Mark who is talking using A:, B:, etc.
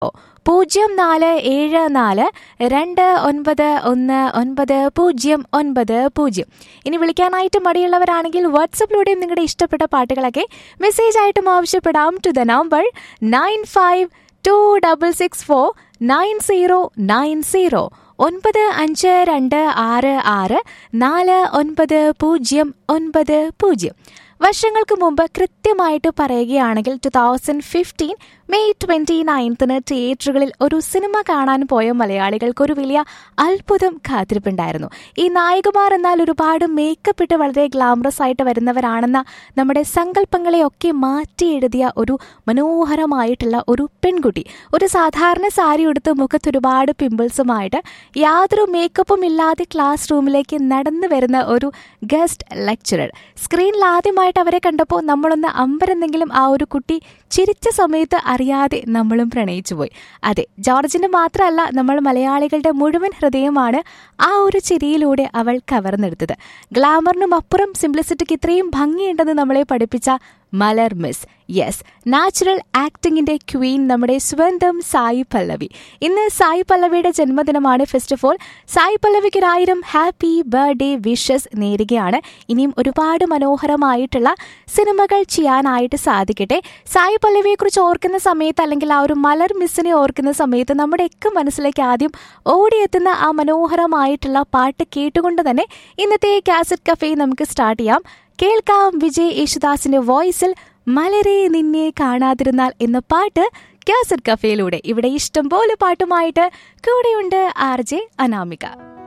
A: പൂജ്യം നാല് ഏഴ് നാല് രണ്ട് ഒൻപത് ഒന്ന് ഒൻപത് പൂജ്യം ഒൻപത് പൂജ്യം ഇനി വിളിക്കാനായിട്ട് മടിയുള്ളവരാണെങ്കിൽ വാട്സപ്പിലൂടെയും നിങ്ങളുടെ ഇഷ്ടപ്പെട്ട പാട്ടുകളൊക്കെ മെസ്സേജ് ആയിട്ടും ആവശ്യപ്പെടാം to the number nine five two double six four nine zero nine zero ഒൻപത് അഞ്ച് രണ്ട് ആറ് ആറ് നാല് ഒൻപത് പൂജ്യം ഒൻപത് പൂജ്യം വർഷങ്ങൾക്ക് മുമ്പ് കൃത്യമായിട്ട് പറയുകയാണെങ്കിൽ two thousand fifteen May twenty നയൻത്തിന് തിയേറ്ററുകളിൽ ഒരു സിനിമ കാണാൻ പോയ മലയാളികൾക്ക് ഒരു വലിയ അത്ഭുതം കാത്തിരിപ്പുണ്ടായിരുന്നു ഈ നായികമാർ എന്നാൽ ഒരുപാട് മേക്കപ്പ് ഇട്ട് വളരെ ഗ്ലാമറസ് ആയിട്ട് വരുന്നവരാണെന്ന നമ്മുടെ സങ്കല്പങ്ങളെയൊക്കെ മാറ്റി എഴുതിയ ഒരു മനോഹരമായിട്ടുള്ള ഒരു പെൺകുട്ടി ഒരു സാധാരണ സാരി ഉടുത്ത് മുഖത്ത് ഒരുപാട് പിമ്പിൾസുമായിട്ട് യാതൊരു മേക്കപ്പും ഇല്ലാതെ ക്ലാസ് റൂമിലേക്ക് നടന്നു വരുന്ന ഒരു ഗസ്റ്റ് ലെക്ചറർ സ്ക്രീനിൽ ആദ്യമായിട്ട് അവരെ കണ്ടപ്പോൾ നമ്മളൊന്ന് അമ്പരെന്തെങ്കിലും ആ ഒരു കുട്ടി ചിരിച്ച സമയത്ത് അറിയാതെ നമ്മളും പ്രണയിച്ചു പോയി അതെ ജോർജിന്റെ മാത്രമല്ല നമ്മൾ മലയാളികളുടെ മുഴുവൻ ഹൃദയമാണ് ആ ഒരു ചിരിയിലൂടെ അവൾ കവർന്നെടുത്തത് ഗ്ലാമറിനും അപ്പുറം സിംപ്ലിസിറ്റിക്ക് ഇത്രയും ഭംഗിയുണ്ടെന്ന് നമ്മളെ പഠിപ്പിച്ച മലർ മിസ് യെസ് നാച്ചുറൽ ആക്ടിങ്ങിന്റെ ക്വീൻ നമ്മുടെ സ്വന്തം സായി പല്ലവി ഇന്ന് സായി പല്ലവിയുടെ ജന്മദിനമാണ് ഫസ്റ്റ് ഓഫ് ഓൾ സായി പല്ലവിക്ക് ഒരായിരം ഹാപ്പി ബർത്ത്ഡേ വിഷസ് നേരുകയാണ് ഇനിയും ഒരുപാട് മനോഹരമായിട്ടുള്ള സിനിമകൾ ചെയ്യാനായിട്ട് സാധിക്കട്ടെ സായി പല്ലവിയെ കുറിച്ച് ഓർക്കുന്ന സമയത്ത് അല്ലെങ്കിൽ ആ ഒരു മലർ മിസ്സിനെ ഓർക്കുന്ന സമയത്ത് നമ്മുടെയൊക്കെ മനസ്സിലേക്ക് ആദ്യം ഓടിയെത്തുന്ന ആ മനോഹരമായിട്ടുള്ള പാട്ട് കേട്ടുകൊണ്ട് തന്നെ ഇന്നത്തെ കാസറ്റ് കഫേ നമുക്ക് സ്റ്റാർട്ട് ചെയ്യാം കേൾക്കാം വിജയ് യേശുദാസിന്റെ വോയിസിൽ മലരെ നിന്നെ കാണാതിരുന്നാൽ എന്ന പാട്ട് കാസറ്റ് കഫേയിലൂടെ ഇവിടെ ഇഷ്ടം പോലെ പാട്ടുമായിട്ട് കൂടെയുണ്ട് ആർ ജെ അനാമിക